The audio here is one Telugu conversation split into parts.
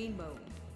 Rainbow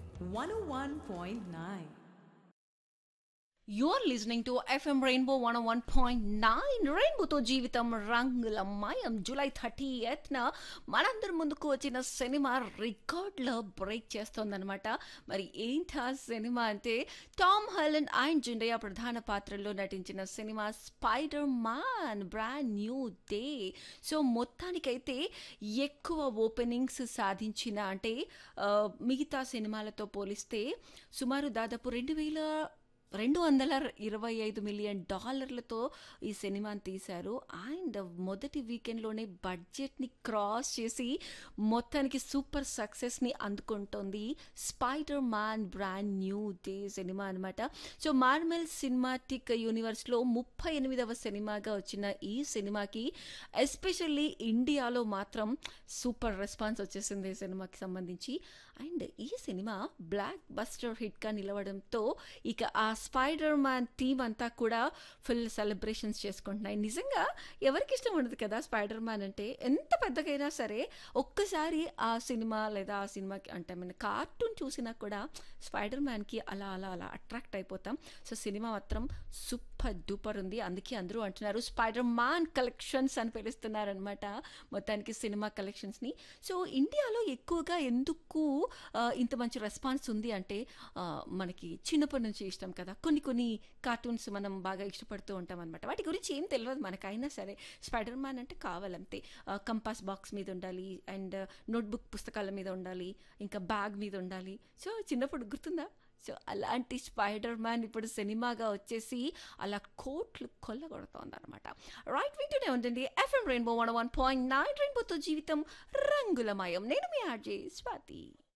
101.9. You're listening to FM Rainbow 101.9 రెయిన్బోతో జీవితం రంగులమయం జూలై థర్టీ ఎత్న మనందరి ముందుకు వచ్చిన సినిమా రికార్డ్లో బ్రేక్ చేస్తోందనమాట మరి ఏంటా సినిమా అంటే టామ్ హెలెన్ అండ్ జుండయ్య ప్రధాన పాత్రల్లో నటించిన cinema Spider Man brand new day so మొత్తానికైతే ఎక్కువ ఓపెనింగ్స్ సాధించిన అంటే ఆ, మిగతా సినిమాలతో పోలిస్తే సుమారు దాదాపు రెండు వేల రెండు వందల ఇరవై ఐదు మిలియన్ డాలర్లతో ఈ సినిమాని తీశారు అండ్ మొదటి వీకెండ్లోనే బడ్జెట్ని క్రాస్ చేసి మొత్తానికి సూపర్ సక్సెస్ని అందుకుంటోంది Spider Man brand new day cinema అనమాట సో మార్మెల్ సినిమాటిక్ యూనివర్స్లో ముప్పై ఎనిమిదవ సినిమాగా వచ్చిన ఈ సినిమాకి ఎస్పెషల్లీ ఇండియాలో మాత్రం సూపర్ రెస్పాన్స్ వచ్చేసింది ఈ సినిమాకి సంబంధించి అండ్ ఈ సినిమా బ్లాక్ బస్టర్ హిట్గా నిలవడంతో ఇక ఆ స్పైడర్ మ్యాన్ టీమ్ అంతా కూడా ఫుల్ సెలబ్రేషన్స్ చేసుకుంటున్నాయి నిజంగా ఎవరికి ఇష్టం ఉండదు కదా స్పైడర్ మ్యాన్ అంటే ఎంత పెద్దగైనా సరే ఒక్కసారి ఆ సినిమా లేదా ఆ సినిమాకి అంటే మన కార్టూన్ చూసినా కూడా స్పైడర్ మ్యాన్కి అలా అలా అలా అట్రాక్ట్ అయిపోతాం సో సినిమా మాత్రం సూపర్ డూపర్ ఉంది అందుకే అందరూ అంటున్నారు స్పైడర్ మ్యాన్ కలెక్షన్స్ అని పిలుస్తున్నారనమాట మొత్తానికి సినిమా కలెక్షన్స్ని సో ఇండియాలో ఎక్కువగా ఎందుకు ఆ, ఇంత మంచి రెస్పాన్స్ ఉంది అంటే ఆ, మనకి చిన్నప్పటి నుంచి ఇష్టం కదా కొన్ని కొన్ని కార్టూన్స్ మనం బాగా ఇష్టపడుతూ ఉంటాం అనమాట వాటి గురించి ఏం తెలియదు మనకైనా సరే స్పైడర్ మ్యాన్ అంటే కావాలంతే కంపాస్ బాక్స్ మీద ఉండాలి అండ్ నోట్బుక్ పుస్తకాల మీద ఉండాలి ఇంకా బ్యాగ్ మీద ఉండాలి సో చిన్నప్పుడు గుర్తుందా సో అలాంటి స్పైడర్ మ్యాన్ ఇప్పుడు సినిమాగా వచ్చేసి అలా కోట్లు కొల్లగొడుతోంది అనమాట రైట్ వింటూనే ఉండండి FM rainbow one one point nine రెయిన్బోతో జీవితం రంగులమయం నేను మీ ఆర్జే స్వాతి